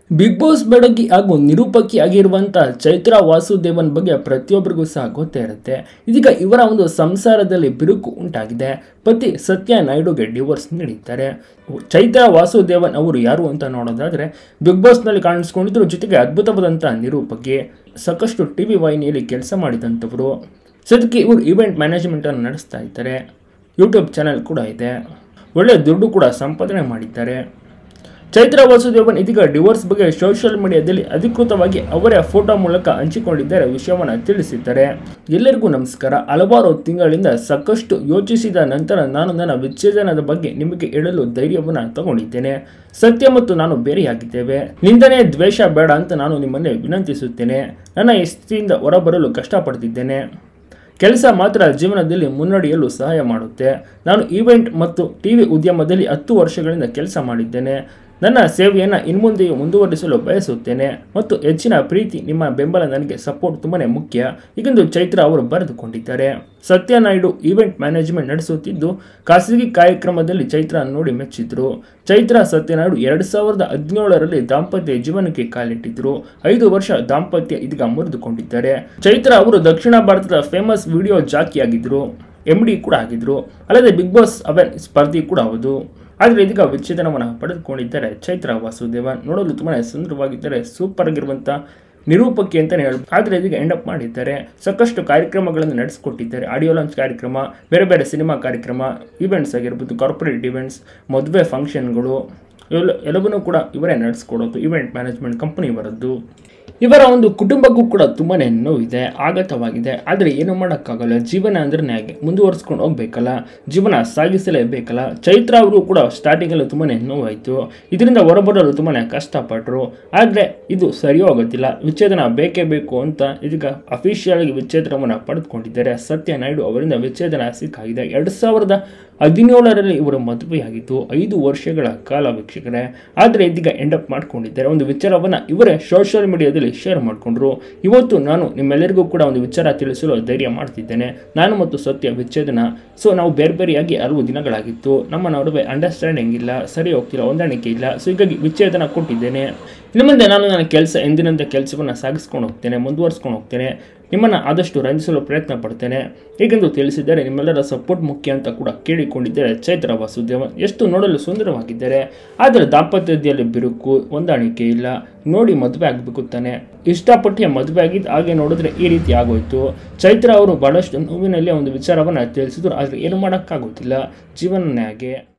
big boss ಬೆಡಗಿ ಹಾಗೂ ನಿರೂಪಕಿ ಆಗಿರುವಂಥ ಚೈತ್ರ ವಾಸುದೇವನ್ ಬಗ್ಗೆ ಪ್ರತಿಯೊಬ್ಬರಿಗೂ ಸಹ ಗೊತ್ತೇ ಇರುತ್ತೆ ಇದೀಗ ಇವರ ಒಂದು ಸಂಸಾರದಲ್ಲಿ ಬಿರುಕು ಉಂಟಾಗಿದೆ ಪತಿ ಸತ್ಯ ನಾಯ್ಡುಗೆ ಡಿವೋರ್ಸ್ ನೀಡಿದ್ದಾರೆ ಚೈತ್ರ ವಾಸುದೇವನ್ ಅವರು ಯಾರು ಅಂತ ನೋಡೋದಾದ್ರೆ ಬಿಗ್ ಬಾಸ್ನಲ್ಲಿ ಕಾಣಿಸ್ಕೊಂಡಿದ್ರು ಜೊತೆಗೆ ಅದ್ಭುತವಾದಂಥ ನಿರೂಪಕಿ ಸಾಕಷ್ಟು ಟಿ ವಿ ವಾಹಿನಿಯಲ್ಲಿ ಕೆಲಸ ಮಾಡಿದಂಥವರು ಸದ್ಯಕ್ಕೆ ಇವರು ಇವೆಂಟ್ ಮ್ಯಾನೇಜ್ಮೆಂಟನ್ನು ನಡೆಸ್ತಾ ಇದ್ದಾರೆ ಯೂಟ್ಯೂಬ್ ಚಾನೆಲ್ ಕೂಡ ಇದೆ ಒಳ್ಳೆ ದುಡ್ಡು ಕೂಡ ಸಂಪಾದನೆ ಮಾಡಿದ್ದಾರೆ ಚೈತ್ರ ವಾಸುದೇವನ್ ಇದೀಗ ಡಿವೋರ್ಸ್ ಬಗ್ಗೆ ಸೋಷಿಯಲ್ ಮೀಡಿಯಾದಲ್ಲಿ ಅಧಿಕೃತವಾಗಿ ಅವರ ಫೋಟೋ ಮೂಲಕ ಹಂಚಿಕೊಂಡಿದ್ದಾರೆ ವಿಷಯವನ್ನು ತಿಳಿಸಿದ್ದಾರೆ ಎಲ್ಲರಿಗೂ ನಮಸ್ಕಾರ ಹಲವಾರು ತಿಂಗಳಿಂದ ಸಾಕಷ್ಟು ಯೋಚಿಸಿದ ನಂತರ ನಾನು ನನ್ನ ವಿಚ್ಛೇದನದ ಬಗ್ಗೆ ನಿಮಗೆ ಹೇಳಲು ಧೈರ್ಯವನ್ನು ತಗೊಂಡಿದ್ದೇನೆ ಸತ್ಯ ಮತ್ತು ನಾನು ಬೇರೆಯಾಗಿದ್ದೇವೆ ನಿಂದನೆ ದ್ವೇಷ ಬೇಡ ಅಂತ ನಾನು ನಿಮ್ಮನ್ನೇ ವಿನಂತಿಸುತ್ತೇನೆ ನನ್ನ ಈ ಸ್ಥಿತಿಯಿಂದ ಹೊರಬರಲು ಕಷ್ಟಪಡ್ತಿದ್ದೇನೆ ಕೆಲಸ ಮಾತ್ರ ಜೀವನದಲ್ಲಿ ಮುನ್ನಡೆಯಲು ಸಹಾಯ ಮಾಡುತ್ತೆ ನಾನು ಈವೆಂಟ್ ಮತ್ತು ಟಿ ವಿ ಉದ್ಯಮದಲ್ಲಿ ಹತ್ತು ವರ್ಷಗಳಿಂದ ಕೆಲಸ ಮಾಡಿದ್ದೇನೆ ನನ್ನ ಸೇವೆಯನ್ನು ಇನ್ಮುಂದೆಯೂ ಮುಂದುವರಿಸಲು ಬಯಸುತ್ತೇನೆ ಮತ್ತು ಹೆಚ್ಚಿನ ಪ್ರೀತಿ ನಿಮ್ಮ ಬೆಂಬಲ ನನಗೆ ಸಪೋರ್ಟ್ ತುಂಬಾ ಮುಖ್ಯ ಹೀಗೆಂದು ಚೈತ್ರ ಅವರು ಬರೆದುಕೊಂಡಿದ್ದಾರೆ ಸತ್ಯ ನಾಯ್ಡು ಈವೆಂಟ್ ಮ್ಯಾನೇಜ್ಮೆಂಟ್ ನಡೆಸುತ್ತಿದ್ದು ಖಾಸಗಿ ಕಾರ್ಯಕ್ರಮದಲ್ಲಿ ಚೈತ್ರ ನೋಡಿ ಮೆಚ್ಚಿದ್ರು ಚೈತ್ರ ಸತ್ಯನಾಯ್ಡು ಎರಡು ಸಾವಿರದ ಹದಿನೇಳರಲ್ಲಿ ದಾಂಪತ್ಯ ಜೀವನಕ್ಕೆ ಕಾಲಿಟ್ಟಿದ್ರು ಐದು ವರ್ಷ ದಾಂಪತ್ಯ ಇದೀಗ ಮುರಿದುಕೊಂಡಿದ್ದಾರೆ ಚೈತ್ರ ಅವರು ದಕ್ಷಿಣ ಭಾರತದ ಫೇಮಸ್ ವಿಡಿಯೋ ಜಾಕಿ ಆಗಿದ್ರು ಎಂ ಡಿ ಕೂಡ ಆಗಿದ್ರು ಅಲ್ಲದೆ ಬಿಗ್ ಬಾಸ್ ಅವೆನ್ ಸ್ಪರ್ಧಿ ಕೂಡ ಹೌದು ಆದರೆ ಇದೀಗ ವಿಚ್ಛೇದನವನ್ನು ಪಡೆದುಕೊಂಡಿದ್ದಾರೆ ಚೈತ್ರ ವಾಸುದೇವನ್ ನೋಡಲು ತುಂಬಾ ಸುಂದರವಾಗಿದ್ದಾರೆ ಸೂಪರ್ ಆಗಿರುವಂಥ ನಿರೂಪಕಿ ಅಂತಲೇ ಹೇಳ್ಬೋದು ಆದರೆ ಇದೀಗ ಎಂಡ್ ಅಪ್ ಮಾಡಿದ್ದಾರೆ ಸಾಕಷ್ಟು ಕಾರ್ಯಕ್ರಮಗಳನ್ನು ನಡೆಸಿಕೊಟ್ಟಿದ್ದಾರೆ ಆಡಿಯೋ ಲಾಂಚ್ ಕಾರ್ಯಕ್ರಮ ಬೇರೆ ಬೇರೆ ಸಿನಿಮಾ ಕಾರ್ಯಕ್ರಮ ಈವೆಂಟ್ಸ್ ಆಗಿರ್ಬೋದು ಕಾರ್ಪೊರೇಟ್ ಈವೆಂಟ್ಸ್ ಮದುವೆ ಫಂಕ್ಷನ್ಗಳು ಇವೆಲ್ಲ ಎಲ್ಲವನ್ನೂ ಕೂಡ ಇವರೇ ನಡೆಸ್ಕೊಡೋದು ಇವೆಂಟ್ ಮ್ಯಾನೇಜ್ಮೆಂಟ್ ಕಂಪನಿ ಇವರದ್ದು ಇವರ ಒಂದು ಕುಟುಂಬಕ್ಕೂ ಕೂಡ ತುಂಬಾ ನೋವಿದೆ ಆಘಾತವಾಗಿದೆ ಆದರೆ ಏನು ಮಾಡೋಕ್ಕಾಗಲ್ಲ ಜೀವನ ಅಂದ್ರೆ ಹಾಗೆ ಮುಂದುವರಿಸ್ಕೊಂಡು ಹೋಗ್ಬೇಕಲ್ಲ ಜೀವನ ಸಾಗಿಸಲೇಬೇಕಲ್ಲ ಚೈತ್ರ ಅವರು ಕೂಡ ಸ್ಟಾರ್ಟಿಂಗಲ್ಲಿ ತುಂಬಾ ನೋವಾಯಿತು ಇದರಿಂದ ಹೊರಬರಲು ತುಂಬಾ ಕಷ್ಟಪಟ್ಟರು ಆದರೆ ಇದು ಸರಿ ಹೋಗೋದಿಲ್ಲ ವಿಚ್ಛೇದನ ಬೇಕೇ ಬೇಕು ಅಂತ ಇದೀಗ ಅಫಿಷಿಯಲ್ ಆಗಿ ವಿಚ್ಛೇದನವನ್ನು ಪಡೆದುಕೊಂಡಿದ್ದಾರೆ ಸತ್ಯ ನಾಯ್ಡು ಅವರಿಂದ ವಿಚ್ಛೇದನ ಸಿಕ್ಕಾಗಿದೆ ಎರಡು ಸಾವಿರದ ಹದಿನೇಳರಲ್ಲಿ ಇವರು ಮದುವೆಯಾಗಿತ್ತು ಐದು ವರ್ಷಗಳ ಕಾಲ ವೀಕ್ಷಕರೇ ಆದರೆ ಇದೀಗ ಎಂಡಪ್ ಮಾಡ್ಕೊಂಡಿದ್ದಾರೆ ಒಂದು ವಿಚಾರವನ್ನು ಇವರೇ ಸೋಷಿಯಲ್ ಮೀಡಿಯಾದಲ್ಲಿ ಶೇರ್ ಮಾಡಿಕೊಂಡ್ರು ಇವತ್ತು ನಾನು ನಿಮ್ಮೆಲ್ಲರಿಗೂ ಕೂಡ ಒಂದು ವಿಚಾರ ತಿಳಿಸಲು ಧೈರ್ಯ ಮಾಡ್ತಿದ್ದೇನೆ ನಾನು ಮತ್ತು ಸತ್ಯ ವಿಚ್ಛೇದನ ಸೊ ನಾವು ಬೇರೆ ಬೇರೆಯಾಗಿ ಹಲವು ದಿನಗಳಾಗಿತ್ತು ನಮ್ಮ ನಡುವೆ ಅಂಡರ್ಸ್ಟ್ಯಾಂಡಿಂಗ್ ಇಲ್ಲ ಸರಿ ಹೋಗ್ತಿಲ್ಲ ಹೊಂದಾಣಿಕೆ ಇಲ್ಲ ಸೊ ಹೀಗಾಗಿ ವಿಚ್ಛೇದನ ಕೊಟ್ಟಿದ್ದೇನೆ ಇನ್ನು ಮುಂದೆ ನಾನು ನನ್ನ ಕೆಲಸ ಎಂದಿನಂತೆ ಕೆಲಸವನ್ನು ಸಾಗಿಸ್ಕೊಂಡು ಹೋಗ್ತೇನೆ ಮುಂದುವರಿಸ್ಕೊಂಡು ಹೋಗ್ತೇನೆ ನಿಮ್ಮನ್ನು ಆದಷ್ಟು ರಂಜಿಸಲು ಪ್ರಯತ್ನ ಪಡ್ತೇನೆ ಹೀಗೆಂದು ತಿಳಿಸಿದ್ದಾರೆ ನಿಮ್ಮೆಲ್ಲರ ಸಪೋರ್ಟ್ ಮುಖ್ಯ ಅಂತ ಕೂಡ ಕೇಳಿಕೊಂಡಿದ್ದಾರೆ ಚೈತ್ರ ವಾಸುದೇವನ್ ಎಷ್ಟು ನೋಡಲು ಸುಂದರವಾಗಿದ್ದಾರೆ ಆದರೆ ದಾಂಪತ್ಯದಲ್ಲಿ ಬಿರುಕು ಹೊಂದಾಣಿಕೆ ಇಲ್ಲ ನೋಡಿ ಮದುವೆ ಆಗಬೇಕು ತಾನೆ ಇಷ್ಟಪಟ್ಟು ಮದುವೆ ಆಗಿದ್ದು ಹಾಗೆ ನೋಡಿದ್ರೆ ಈ ರೀತಿ ಆಗೋಯ್ತು ಚೈತ್ರ ಅವರು ಬಹಳಷ್ಟು ನೋವಿನಲ್ಲಿ ಒಂದು ವಿಚಾರವನ್ನು ತಿಳಿಸಿದ್ರು ಆದರೆ ಏನು ಮಾಡೋಕ್ಕಾಗೋದಿಲ್ಲ ಜೀವನನೇ ಹಾಗೆ